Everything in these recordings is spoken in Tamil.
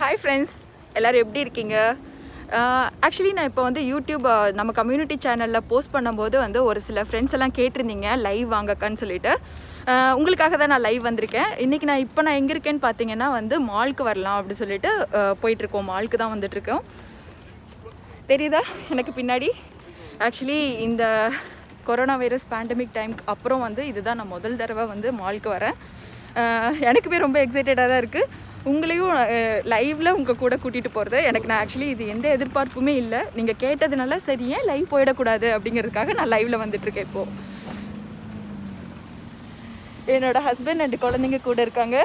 ஹாய் ஃப்ரெண்ட்ஸ் எல்லோரும் எப்படி இருக்கீங்க ஆக்சுவலி நான் இப்போ வந்து யூடியூப் அஹ், நம்ம கம்யூனிட்டி சேனலில் போஸ்ட் பண்ணும்போது வந்து ஒரு சில ஃப்ரெண்ட்ஸ் எல்லாம் கேட்டிருந்தீங்க லைவ் வாங்கக்கான்னு சொல்லிட்டு அஹ், உங்களுக்காக தான் நான் லைவ் வந்திருக்கேன் இன்றைக்கி நான் இப்போ நான் எங்கே இருக்கேன்னு பார்த்தீங்கன்னா வந்து மால்க்கு வரலாம் அப்படி சொல்லிட்டு அஹ், போயிட்டுருக்கோம் மால்க்கு தான் வந்துட்டுருக்கோம் தெரியுதா எனக்கு பின்னாடி ஆக்சுவலி இந்த கொரோனா வைரஸ் பேண்டமிக் டைம்க்கு அப்புறம் வந்து இதுதான் நான் முதல் தடவை வந்து மால்க்கு வரேன் அஹ் எனக்குமே ரொம்ப எக்ஸைட்டடாக தான் இருக்குது உங்களையும் லைவில் உங்கள் கூட கூட்டிகிட்டு போகிறது எனக்கு நான் ஆக்சுவலி இது எந்த எதிர்பார்ப்புமே இல்லை நீங்கள் கேட்டதுனால சரி ஏன் லைவ் போயிடக்கூடாது அப்படிங்கிறதுக்காக நான் லைவில் வந்துட்டுருக்கேன் இப்போது என்னோட ஹஸ்பண்ட் ரெண்டு குழந்தைங்க கூட இருக்காங்க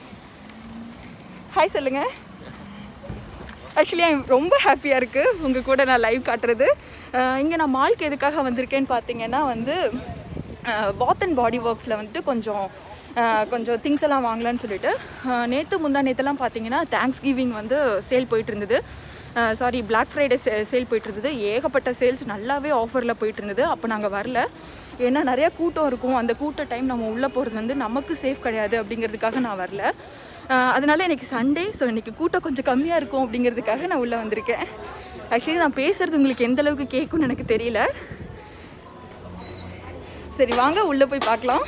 ஹாய் சொல்லுங்கள் ஆக்சுவலி ரொம்ப ஹாப்பியாக இருக்குது உங்கள் கூட நான் லைவ் காட்டுறது இங்கே நான் மால்க்கு எதுக்காக வந்திருக்கேன்னு பார்த்தீங்கன்னா வந்து பாத் அண்ட் பாடி ஒர்க்ஸில் வந்துட்டு கொஞ்சம் அஹ், கொஞ்சம் திங்ஸ் எல்லாம் வாங்கலான்னு சொல்லிட்டு நேற்று முந்தா நேற்றுலாம் பார்த்தீங்கன்னா தேங்க்ஸ் கிவிங் வந்து சேல் போயிட்டு இருந்தது சாரி Black ஃப்ரைடே சே சேல் போயிட்டு இருந்தது ஏகப்பட்ட சேல்ஸ் நல்லாவே ஆஃபரில் போயிட்டு இருந்தது அப்போ நாங்கள் வரல ஏன்னா நிறையா கூட்டம் இருக்கும் அந்த கூட்ட டைம் நம்ம உள்ளே போகிறது வந்து நமக்கு சேஃப் கிடையாது அப்படிங்கிறதுக்காக நான் வரல அஹ் அதனால இன்னைக்கு சண்டே ஸோ இன்னைக்கு கூட்டம் கொஞ்சம் கம்மியாக இருக்கும் அப்படிங்கிறதுக்காக நான் உள்ளே வந்திருக்கேன் ஆக்சுவலி நான் பேசுறது உங்களுக்கு எந்த அளவுக்கு கேட்கும்னு எனக்கு தெரியல சரி வாங்க உள்ளே போய் பார்க்கலாம்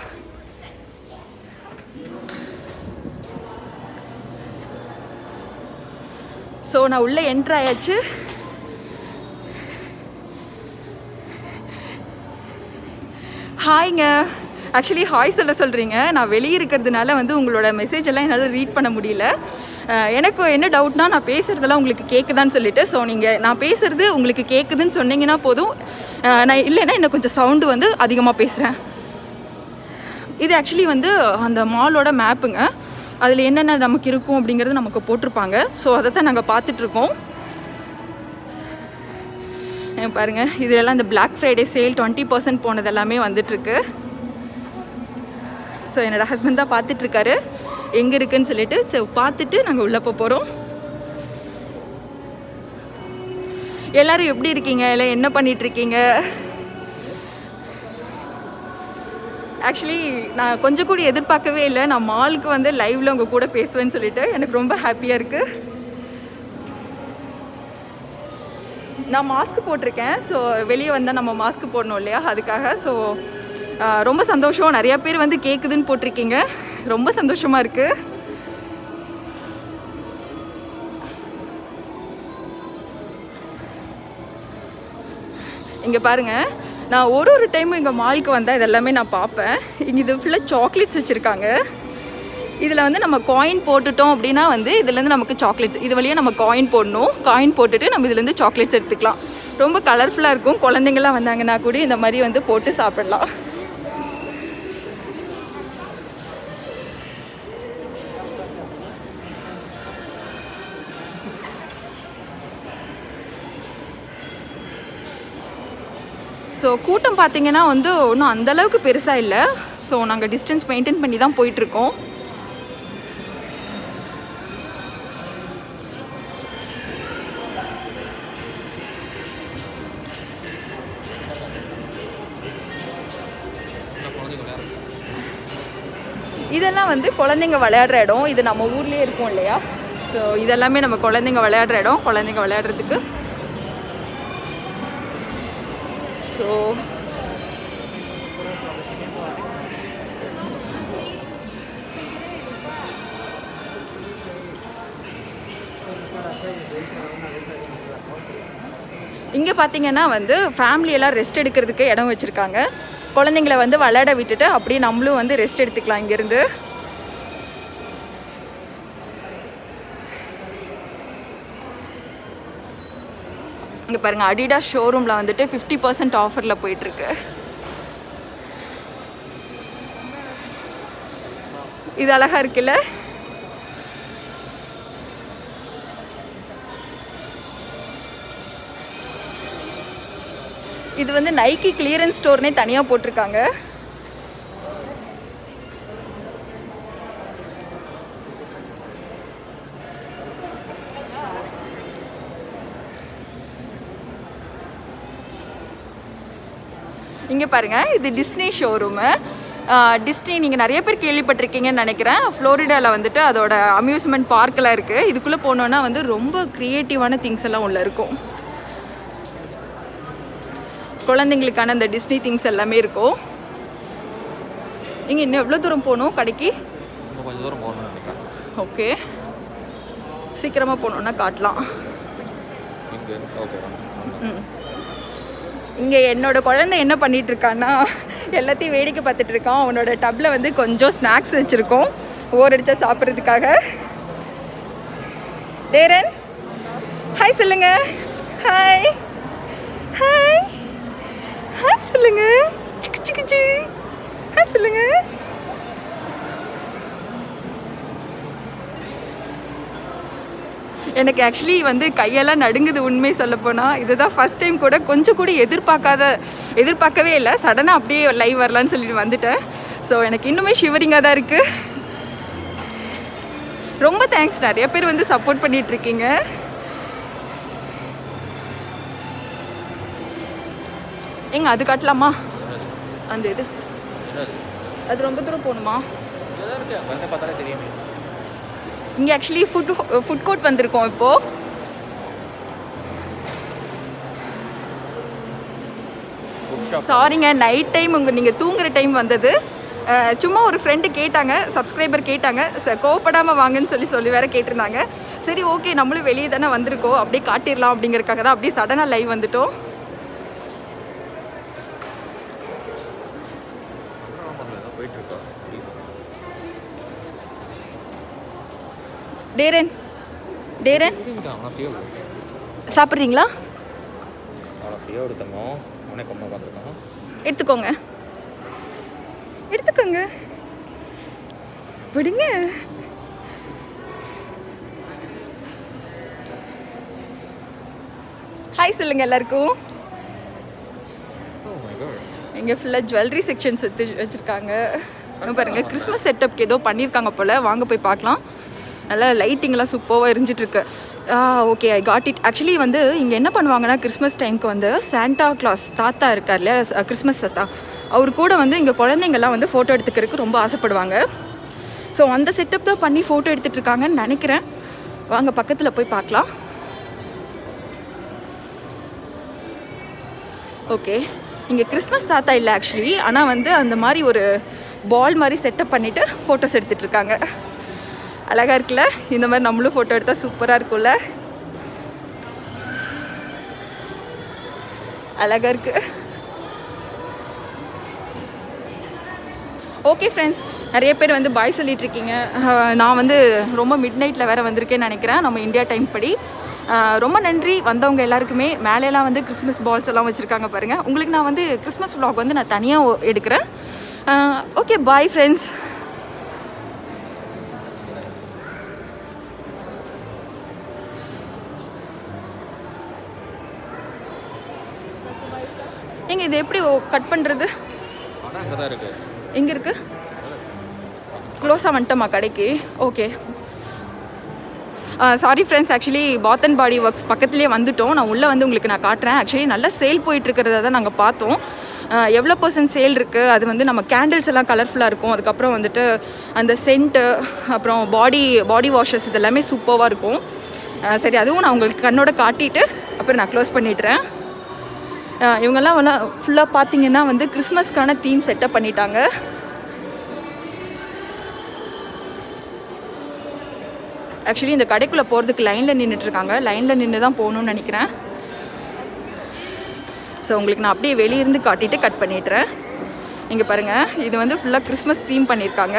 ஸோ நான் உள்ளே என்ட்ரு ஆயாச்சு ஹாய்ங்க ஆக்சுவலி ஹாய் சொல்ல சொல்கிறீங்க நான் வெளியே இருக்கிறதுனால வந்து உங்களோட மெசேஜ் எல்லாம் என்னால் ரீட் பண்ண முடியல அஹ் எனக்கு என்ன டவுட்னா நான் பேசுகிறதெல்லாம் உங்களுக்கு கேட்குதான்னு சொல்லிட்டு ஸோ நீங்கள் நான் பேசுகிறது உங்களுக்கு கேட்குதுன்னு சொன்னீங்கன்னா போதும் அஹ் நான் இல்லைன்னா இன்னும் கொஞ்சம் சவுண்டு வந்து அதிகமாக பேசுகிறேன் இது ஆக்சுவலி வந்து அந்த மாலோட மேப்புங்க அதில் என்னென்ன நமக்கு இருக்கும் அப்படிங்கிறது நமக்கு போட்டிருப்பாங்க ஸோ அதை தான் நாங்கள் பார்த்துட்ருக்கோம் ஏன் பாருங்க இதெல்லாம் இந்த Black Friday sale twenty percent போனது எல்லாமே வந்துட்டுருக்கு ஸோ என்னோட ஹஸ்பண்ட் தான் பார்த்துட்ருக்காரு எங்கே இருக்குன்னு சொல்லிட்டு ஸோ பார்த்துட்டு நாங்கள் உள்ளே போக போகிறோம் எல்லாரும் எப்படி இருக்கீங்க இல்லை என்ன பண்ணிட்டு இருக்கீங்க ஆக்சுவலி நான் கொஞ்சம் கூட எதிர்பார்க்கவே இல்லை நான் மாலுக்கு வந்து லைவ்ல உங்கள் கூட பேசுவேன்னு சொல்லிட்டு எனக்கு ரொம்ப ஹாப்பியாக இருக்குது நான் மாஸ்க் போட்டிருக்கேன் ஸோ வெளியே வந்தால் நம்ம மாஸ்க் போடணும் இல்லையா அதுக்காக ஸோ ரொம்ப சந்தோஷம் நிறையா பேர் வந்து கேட்குதுன்னு போட்டிருக்கீங்க ரொம்ப சந்தோஷமாக இருக்குது இங்கே பாருங்கள் நான் ஒரு ஒரு டைமும் இங்கே மாலுக்கு வந்தால் இதெல்லாமே நான் பார்ப்பேன் இங்கே இது ஃபுல்லாக சாக்லேட்ஸ் வச்சுருக்காங்க இதில் வந்து நம்ம காயின் போட்டுட்டோம் அப்படின்னா வந்து இதுலேருந்து நமக்கு சாக்லேட்ஸ் இது வழியாக நம்ம காயின் போடணும் காயின் போட்டுட்டு நம்ம இதுலேருந்து சாக்லேட்ஸ் எடுத்துக்கலாம் ரொம்ப கலர்ஃபுல்லாக இருக்கும் குழந்தைங்கள்லாம் வந்தாங்கன்னா கூட இந்த மாதிரி வந்து போட்டு சாப்பிடலாம் ஸோ கூட்டம் பார்த்தீங்கன்னா வந்து ஒன்றும் அந்தளவுக்கு பெருசாக இல்லை ஸோ நாங்கள் டிஸ்டன்ஸ் மெயின்டைன் பண்ணி தான் போயிட்டுருக்கோம் இதெல்லாம் வந்து குழந்தைங்க விளையாடுற இடம் இது நம்ம ஊர்லேயே இருக்கும் இல்லையா ஸோ இதெல்லாமே நம்ம குழந்தைங்க விளையாடுற இடம் குழந்தைங்க விளையாடுறதுக்கு ஸோ இங்கே பார்த்தீங்கன்னா வந்து ஃபேமிலியெல்லாம் ரெஸ்ட் எடுக்கிறதுக்கு இடம் வச்சுருக்காங்க குழந்தைங்கள வந்து விளையாட விட்டுட்டு அப்படியே நம்மளும் வந்து ரெஸ்ட் எடுத்துக்கலாம் இங்கேருந்து இங்கே பாருங்கள் அடிடாஸ் ஷோரூமில் வந்துட்டு ஃபிஃப்டி பர்சன்ட் ஆஃபரில் போயிட்டுருக்கு இது அழகா இருக்குல்ல இது வந்து நைக்கி கிளியரன்ஸ் ஸ்டோர்னே தனியாக போட்டிருக்காங்க இங்கே பாருங்க இது டிஸ்னி ஷோரூமு டிஸ்னி நீங்கள் நிறைய பேர் கேள்விப்பட்டிருக்கீங்கன்னு நினைக்கிறேன் ஃப்ளோரிடாவில் வந்துட்டு அதோட அம்யூஸ்மெண்ட் பார்க்கெலாம் இருக்குது இதுக்குள்ளே போனோன்னா வந்து ரொம்ப க்ரியேட்டிவான திங்ஸ் எல்லாம் உள்ள இருக்கும் குழந்தைங்களுக்கான அந்த டிஸ்னி திங்ஸ் எல்லாமே இருக்கும் நீங்கள் இன்னும் எவ்வளோ தூரம் போகணும் கடைக்கு இன்னும் கொஞ்சம் தூரம் போகணும்னு நினைக்கிறேன் ஓகே சீக்கிரமாக போகணுன்னா காட்டலாம் இங்கே ஓகே ம் இங்கே என்னோட குழந்தை என்ன பண்ணிட்டு இருக்கான்னா எல்லாத்தையும் வேடிக்கை பார்த்துட்டு இருக்கான் அவனோட டப்பில் வந்து கொஞ்சம் ஸ்நாக்ஸ் வச்சுருக்கோம் ஓர் அடிச்சா சாப்பிட்றதுக்காக டேரன் ஹாய் சொல்லுங்க ஹாய் ஹாய் ஹாய் சொல்லுங்க சிக்கு சிக்கு சி ஹாய் சொல்லுங்க எனக்கு ஆக்சுவலி வந்து கையெல்லாம் நடுங்குது உண்மை சொல்லப்போனால் இதுதான் ஃபஸ்ட் டைம் கூட கொஞ்சம் கூட எதிர்பார்க்காத எதிர்பார்க்கவே இல்லை சடனாக அப்படியே லைவ் வரலான்னு சொல்லிட்டு வந்துட்டேன் ஸோ எனக்கு இன்னுமே ஷிவரிங்காக தான் இருக்குது ரொம்ப தேங்க்ஸ் நிறைய பேர் வந்து சப்போர்ட் பண்ணிட்டு இருக்கீங்க எங்க அது காட்டலாமா அந்த இது என்னது அது ரொம்ப தூரம் போகணுமா இங்கே இருக்கு வந்து பார்த்தாலே தெரியுமே இங்கே ஆக்சுவலி ஃபுட் ஃபுட் கோர்ட் வந்திருக்கோம் இப்போது புக் ஷாப் சாரிங்க நைட் டைம் உங்கள் நீங்கள் தூங்குற டைம் வந்தது அஹ், சும்மா ஒரு ஃப்ரெண்டு கேட்டாங்க சப்ஸ்கிரைபர் கேட்டாங்க ச கோவப்படாமல் வாங்கன்னு சொல்லி சொல்லி வேற கேட்டிருந்தாங்க சரி ஓகே நம்மளும் வெளியே தானே வந்திருக்கோம் அப்படியே காட்டிடலாம் அப்படிங்கறதுக்காக தான் அப்படியே சடனாக லைவ் வந்துட்டோம் போயிட்டு இருக்கா டேரன் டேரன் அவனை ஃப்ரீயாக சாப்பிட்றீங்களா அவனை ஃப்ரீயாக எடுத்தணும் அவனே கம்மா உட்காந்துருக்கான் எடுத்துக்கோங்க எடுத்துக்கோங்க விடுங்க ஹாய் சொல்லுங்க எல்லாருக்கும் ஓ மை காட் இங்கே ஃபுல்லாக ஜுவல்லரி செக்ஷன்ஸ் வச்சு வச்சுருக்காங்க பாருங்க கிறிஸ்மஸ் செட்டப்க்கு ஏதோ பண்ணியிருக்காங்க போல் வாங்க போய் பார்க்கலாம் நல்லா லைட்டிங்லாம் சூப்பராக எரிஞ்சிட்ருக்கு okay I got it actually வந்து இங்கே என்ன பண்ணுவாங்கன்னா கிறிஸ்மஸ் டைமுக்கு வந்து சாண்டா கிளாஸ் தாத்தா இருக்கார் இல்லையா ச- கிறிஸ்மஸ் தாத்தா அவர் கூட வந்து இங்கே குழந்தைங்கள்லாம் வந்து ஃபோட்டோ எடுத்துக்கிறதுக்கு ரொம்ப ஆசைப்படுவாங்க ஸோ அந்த செட்டப் தான் பண்ணி ஃபோட்டோ எடுத்துகிட்டு இருக்காங்கன்னு நினைக்கிறேன் வாங்க பக்கத்தில் போய் பார்க்கலாம் ஓகே இங்கே கிறிஸ்மஸ் தாத்தா இல்லை ஆக்சுவலி ஆனால் வந்து அந்த மாதிரி ஒரு பால் மாதிரி செட்டப் பண்ணிவிட்டு ஃபோட்டோஸ் எடுத்துகிட்டு இருக்காங்க அழகாக இருக்குல்ல இந்த மாதிரி நம்மளும் ஃபோட்டோ எடுத்தால் சூப்பராக இருக்கும்ல அழகாக இருக்கு ஓகே ஃப்ரெண்ட்ஸ் நிறைய பேர் வந்து பாய் சொல்லிட்டு இருக்கீங்க அஹ், நான் வந்து ரொம்ப மிட் நைட்டில் வேறு வந்திருக்கேன்னு நினைக்கிறேன் நம்ம இந்தியா டைம் படி அஹ், ரொம்ப நன்றி வந்தவங்க எல்லாருக்குமே மேலேலாம் வந்து கிறிஸ்மஸ் பால்ஸ் எல்லாம் வச்சுருக்காங்க பாருங்கள் உங்களுக்கு நான் வந்து கிறிஸ்மஸ் vlog வந்து நான் தனியாக எடுக்கிறேன் ஓகே பாய் ஃப்ரெண்ட்ஸ் ஏங்க இது எப்படி கட் பண்ணுறது ஆனால் அங்கே தான் இருக்குது எங்கே இருக்கு க்ளோஸாக வந்துட்டோமா கடைக்கு okay sorry friends actually Bath and Body Works பக்கத்துலேயே வந்துட்டோம் நான் உள்ளே வந்து உங்களுக்கு நான் காட்டுறேன் ஆக்சுவலி நல்ல சேல் போயிட்டுருக்கிறத தான் நாங்கள் பார்த்தோம் அஹ், எவ்வளோ பர்சன்ட் சேல் இருக்குது அது வந்து நம்ம கேண்டில்ஸ் எல்லாம் கலர்ஃபுல்லாக இருக்கும் அதுக்கப்புறம் வந்துட்டு அந்த சென்ட்டு அப்புறம் பாடி பாடி வாஷஸ் இதெல்லாமே சூப்பராக இருக்கும் அஹ், சரி அதுவும் நான் உங்களுக்கு கண்ணோட காட்டிட்டு அப்புறம் நான் க்ளோஸ் பண்ணிடுறேன் அஹ் இவங்கெல்லாம் வந்து ஃபுல்லாக பார்த்தீங்கன்னா வந்து கிறிஸ்மஸ்க்கான தீம் செட்டப் பண்ணிட்டாங்க ஆக்சுவலி இந்த கடைக்குள்ளே போகிறதுக்கு லைனில் நின்றுட்டு இருக்காங்க லைனில் நின்று தான் போகணும்னு நினைக்கிறேன் ஸோ உங்களுக்கு நான் அப்படியே வெளியிருந்து காட்டிட்டு கட் பண்ணிடுறேன் இங்கே பாருங்கள் இது வந்து ஃபுல்லாக கிறிஸ்மஸ் தீம் பண்ணியிருக்காங்க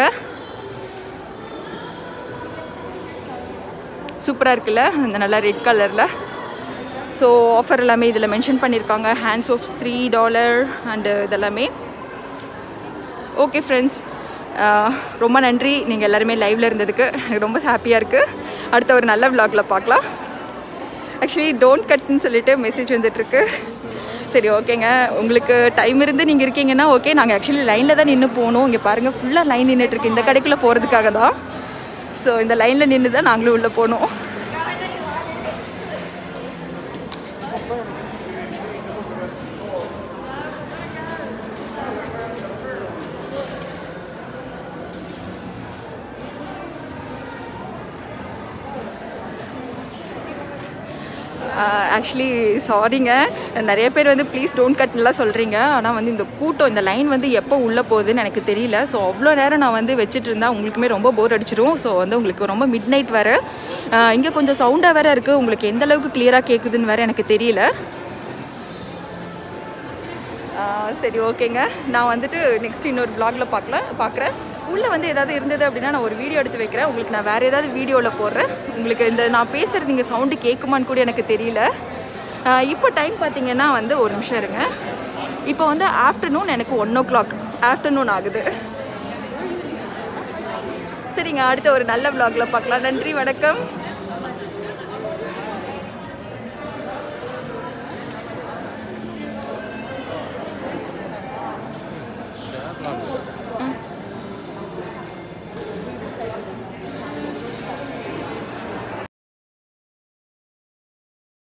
சூப்பராக இருக்குல்ல இந்த நல்லா ரெட் கலரில் ஸோ ஆஃபர் எல்லாமே இதில் மென்ஷன் பண்ணியிருக்காங்க hand soaps three dollar and இதெல்லாமே ஓகே ஃப்ரெண்ட்ஸ் ரொம்ப நன்றி நீங்கள் எல்லாருமே லைவில் இருந்ததுக்கு எனக்கு ரொம்ப ஹாப்பியாக இருக்குது அடுத்த ஒரு நல்ல vlogல பார்க்கலாம் ஆக்சுவலி டோன்ட் கட்னு சொல்லிட்டு மெசேஜ் வந்துட்டுருக்கு சரி ஓகேங்க உங்களுக்கு டைம் இருந்து நீங்கள் இருக்கீங்கன்னா ஓகே நாங்கள் ஆக்சுவலி லைனில் தான் நின்று போகணும் இங்கே பாருங்கள் ஃபுல்லாக லைன் நின்றுட்டுருக்கு இந்த கடைக்குள்ளே போகிறதுக்காக தான் ஸோ இந்த லைனில் நின்று தான் நாங்களும் உள்ளே போகணும் ஆக்சுவலி சாரிங்க நிறைய பேர் வந்து ப்ளீஸ் டோன்ட் கட்லாம் சொல்கிறீங்க ஆனால் வந்து இந்த கூட்டம் இந்த லைன் வந்து எப்போ உள்ளே போகுதுன்னு எனக்கு தெரியல ஸோ அவ்வளோ நேரம் நான் வந்து வச்சுட்டு இருந்தா உங்களுக்குமே ரொம்ப போர் அடிச்சிடும் ஸோ வந்து உங்களுக்கு ரொம்ப மிட் நைட் வேறு இங்கே கொஞ்சம் சவுண்டாக வேறு இருக்குது உங்களுக்கு எந்த அளவுக்கு கிளியராக கேட்குதுன்னு வேறு எனக்கு தெரியல ஆஹ் சரி ஓகேங்க நான் வந்துட்டு நெக்ஸ்ட் இன்னொரு ப்ளாகில் பார்க்கலாம் பார்க்குறேன் உள்ளே வந்து ஏதாவது இருந்தது அப்படின்னா நான் ஒரு வீடியோ எடுத்து வைக்கிறேன் உங்களுக்கு நான் வேறு ஏதாவது வீடியோவில் போடுறேன் உங்களுக்கு இந்த நான் பேசுகிறது இங்கே சவுண்டு கேட்குமான்னு கூட எனக்கு தெரியல ஆஹ் இப்போ டைம் பார்த்தீங்கன்னா வந்து ஒரு நிமிஷம் இருங்க இப்போ வந்து ஆஃப்டர்நூன் எனக்கு ஒன் ஓ கிளாக் ஆஃப்டர்நூன் ஆகுது சரிங்க அடுத்த ஒரு நல்ல வ்ளாகில் பார்க்கலாம் நன்றி வணக்கம்